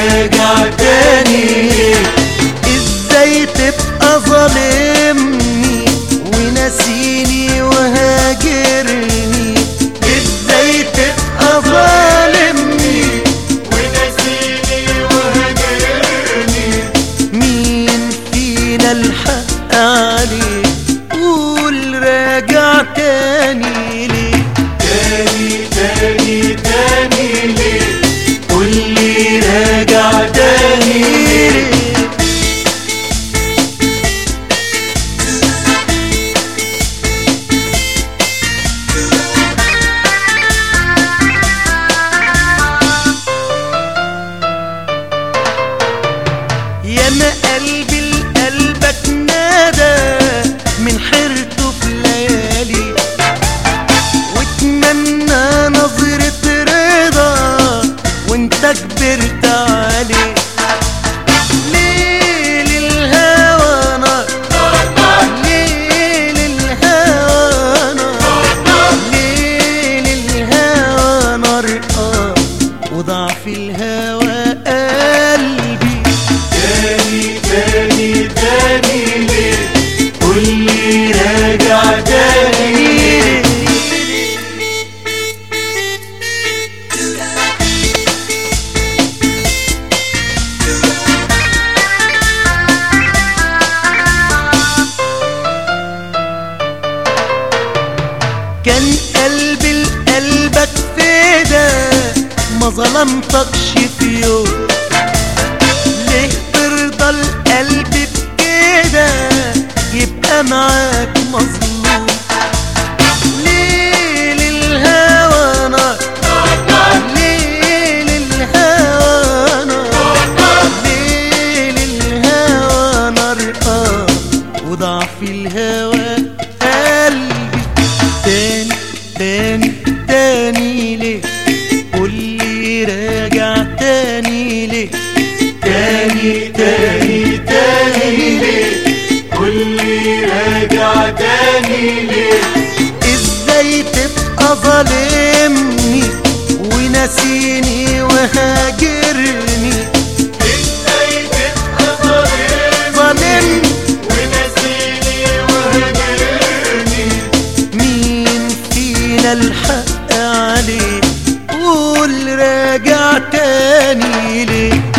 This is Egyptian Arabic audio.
راجع تاني ازاي تبقى ظالمني وناسيني وهاجرني ازاي تبقى ظالمني ونسيني وهجرني مين فينا الحق عليه قول راجع تاني ليه تاني تاني تاني ليه قولي راجع تاني ليه يا ما قلبي لقلبك نادى من حيرته في ليالي واتمنى نظرة رضا وانت كبرت عليه ليل الهوى نار ليل الهوى نار ليل الهوى نار آه وضعف الهوى قلبي تاني تاني تاني ليه قولي راجع تاني ليه كان قلبي لقلبك فدا ما ظلمتكش في يوم ليه ترضى القلب بكده يبقى معاك مظلوم ليل الهوى نار ليل الهوى نار ليل الهوى نار آه وضعف الهوى قلبي تاني تاني تاني ليه قولي راجع تاني ليه تاني تاني تاني ليه قولي راجع تاني ليه ازاي تبقى ظالمني وناسيني وهاجرني ازاي تبقى ظالم ظالمني ونسيني وهجرني مين فينا الحق عليه قول راجع تاني ليه